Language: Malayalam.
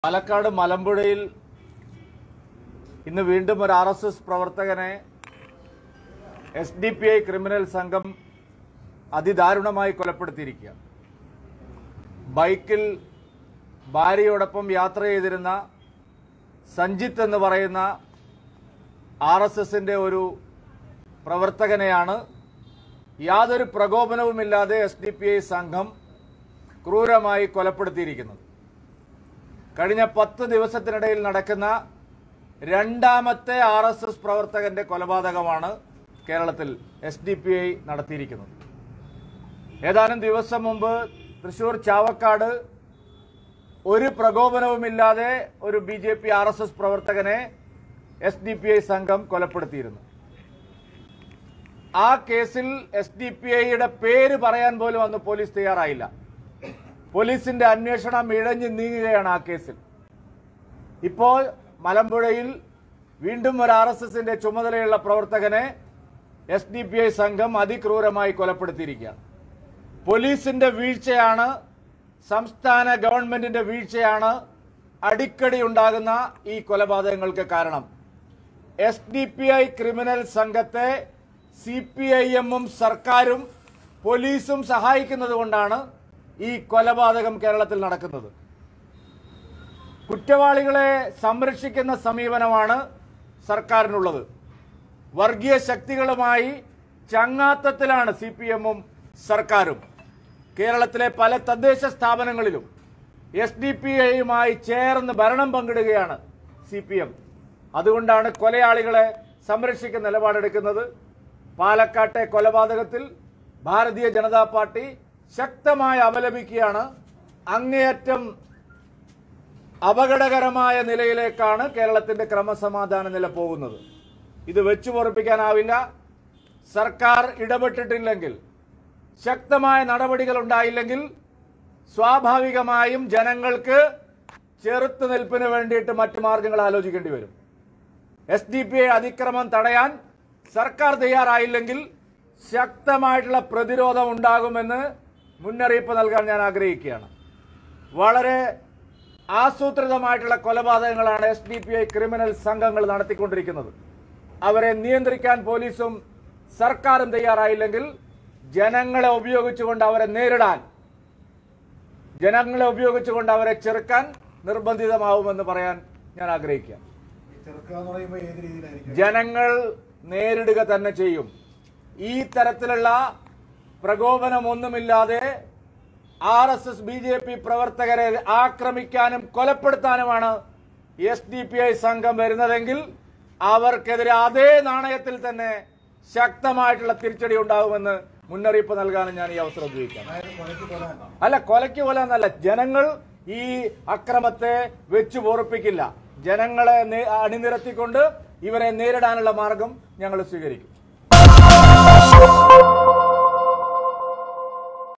പാലക്കാട് മലമ്പുഴയിൽ ഇന്ന് വീണ്ടും ഒരു ആർ എസ് എസ് പ്രവർത്തകനെ S D P I criminal സംഘം അതിദാരുണമായി കൊലപ്പെടുത്തിയിരിക്കുക ബൈക്കിൽ ഭാര്യയോടൊപ്പം യാത്ര ചെയ്തിരുന്ന സഞ്ജിത്ത് എന്ന് പറയുന്ന ആർ എസ് എസിന്റെ ഒരു പ്രവർത്തകനെയാണ് യാതൊരു പ്രകോപനവുമില്ലാതെ എസ് ഡി പി ഐ സംഘം ക്രൂരമായി കൊലപ്പെടുത്തിയിരിക്കുന്നത് കഴിഞ്ഞ പത്ത് ദിവസത്തിനിടയിൽ നടക്കുന്ന രണ്ടാമത്തെ ആർ എസ് എസ് പ്രവർത്തകന്റെ കൊലപാതകമാണ് കേരളത്തിൽ എസ് ഡി പി ഐ നടത്തിയിരിക്കുന്നത് ഏതാനും ദിവസം മുമ്പ് തൃശൂർ ചാവക്കാട് ഒരു പ്രകോപനവുമില്ലാതെ ഒരു B J P R S S പ്രവർത്തകനെ എസ് ഡി പി ഐ സംഘം കൊലപ്പെടുത്തിയിരുന്നു ആ കേസിൽ എസ് ഡി പി ഐയുടെ പേര് പറയാൻ പോലും അന്ന് പോലീസ് തയ്യാറായില്ല പോലീസിന്റെ അന്വേഷണം ഇഴഞ്ഞു നീങ്ങുകയാണ് ആ കേസിൽ ഇപ്പോൾ മലമ്പുഴയിൽ വീണ്ടും ഒരു ആർ എസ് എസിന്റെ ചുമതലയുള്ള പ്രവർത്തകനെ എസ് ഡി പി ഐ സംഘം അതിക്രൂരമായി കൊലപ്പെടുത്തിയിരിക്കുകയാണ് പോലീസിന്റെ വീഴ്ചയാണ് സംസ്ഥാന ഗവൺമെന്റിന്റെ വീഴ്ചയാണ് അടിക്കടി ഉണ്ടാകുന്ന ഈ കൊലപാതകങ്ങൾക്ക് കാരണം S D P I criminal സംഘത്തെ സി പി ഐ എമ്മും സർക്കാരും പോലീസും സഹായിക്കുന്നത് കൊണ്ടാണ് ഈ കൊലപാതകം കേരളത്തിൽ നടക്കുന്നത് കുറ്റവാളികളെ സംരക്ഷിക്കുന്ന സമീപനമാണ് സർക്കാരിനുള്ളത് വർഗീയ ശക്തികളുമായി ചങ്ങാത്തത്തിലാണ് സി പി എമ്മും സർക്കാരും കേരളത്തിലെ പല തദ്ദേശ സ്ഥാപനങ്ങളിലും എസ് ഡി പി ഐയുമായി ചേർന്ന് ഭരണം പങ്കിടുകയാണ് സി പി എം അതുകൊണ്ടാണ് കൊലയാളികളെ സംരക്ഷിക്കുന്ന നിലപാടെടുക്കുന്നത് പാലക്കാട്ടെ കൊലപാതകത്തിൽ ഭാരതീയ ജനതാ പാർട്ടി ശക്തമായി അപലപിക്കുകയാണ് അങ്ങേയറ്റം അപകടകരമായ നിലയിലേക്കാണ് കേരളത്തിന്റെ ക്രമസമാധാന നില പോകുന്നത് ഇത് വെച്ചു പൊറപ്പിക്കാനാവില്ല സർക്കാർ ഇടപെട്ടിട്ടില്ലെങ്കിൽ ശക്തമായ നടപടികൾ ഉണ്ടായില്ലെങ്കിൽ സ്വാഭാവികമായും ജനങ്ങൾക്ക് ചെറുത്തുനിൽപ്പിന് വേണ്ടിയിട്ട് മറ്റു മാർഗങ്ങൾ ആലോചിക്കേണ്ടി വരും എസ് ഡി പി ഐ അതിക്രമം തടയാൻ സർക്കാർ തയ്യാറായില്ലെങ്കിൽ ശക്തമായിട്ടുള്ള പ്രതിരോധം ഉണ്ടാകുമെന്ന് മുന്നറിയിപ്പ് നൽകാൻ ഞാൻ ആഗ്രഹിക്കുകയാണ് വളരെ ആസൂത്രിതമായിട്ടുള്ള കൊലപാതകങ്ങളാണ് S D P I criminal സംഘങ്ങൾ നടത്തിക്കൊണ്ടിരിക്കുന്നത് അവരെ നിയന്ത്രിക്കാൻ പോലീസും സർക്കാരും തയ്യാറായില്ലെങ്കിൽ ജനങ്ങളെ ഉപയോഗിച്ചുകൊണ്ട് അവരെ നേരിടാൻ ജനങ്ങളെ ഉപയോഗിച്ചുകൊണ്ട് അവരെ ചെറുക്കാൻ നിർബന്ധിതമാവുമെന്ന് പറയാൻ ഞാൻ ആഗ്രഹിക്കുക ചെറുക്കുക എന്ന് പറയുമ്പോൾ ഏത് രീതിയിലായിരിക്കും ജനങ്ങൾ നേരിടുക തന്നെ ചെയ്യും ഈ തരത്തിലുള്ള പ്രകോപനമൊന്നുമില്ലാതെ R S S B J P പ്രവർത്തകരെ ആക്രമിക്കാനും കൊലപ്പെടുത്താനുമാണ് എസ് ഡി പി ഐ സംഘം വരുന്നതെങ്കിൽ അവർക്കെതിരെ അതേ നാണയത്തിൽ തന്നെ ശക്തമായിട്ടുള്ള തിരിച്ചടി ഉണ്ടാകുമെന്ന് മുന്നറിയിപ്പ് നൽകാനും ഞാൻ ഈ അവസരം ഉപയോഗിക്കാം അതായത് കൊലയ്ക്ക് കൊല എന്നാണ് അല്ല കൊലയ്ക്ക് കൊല എന്നല്ല ജനങ്ങൾ ഈ അക്രമത്തെ വെച്ചു പൊറപ്പിക്കില്ല ജനങ്ങളെ നേ- അണിനിരത്തിക്കൊണ്ട് ഇവരെ നേരിടാനുള്ള മാർഗം ഞങ്ങൾ സ്വീകരിക്കും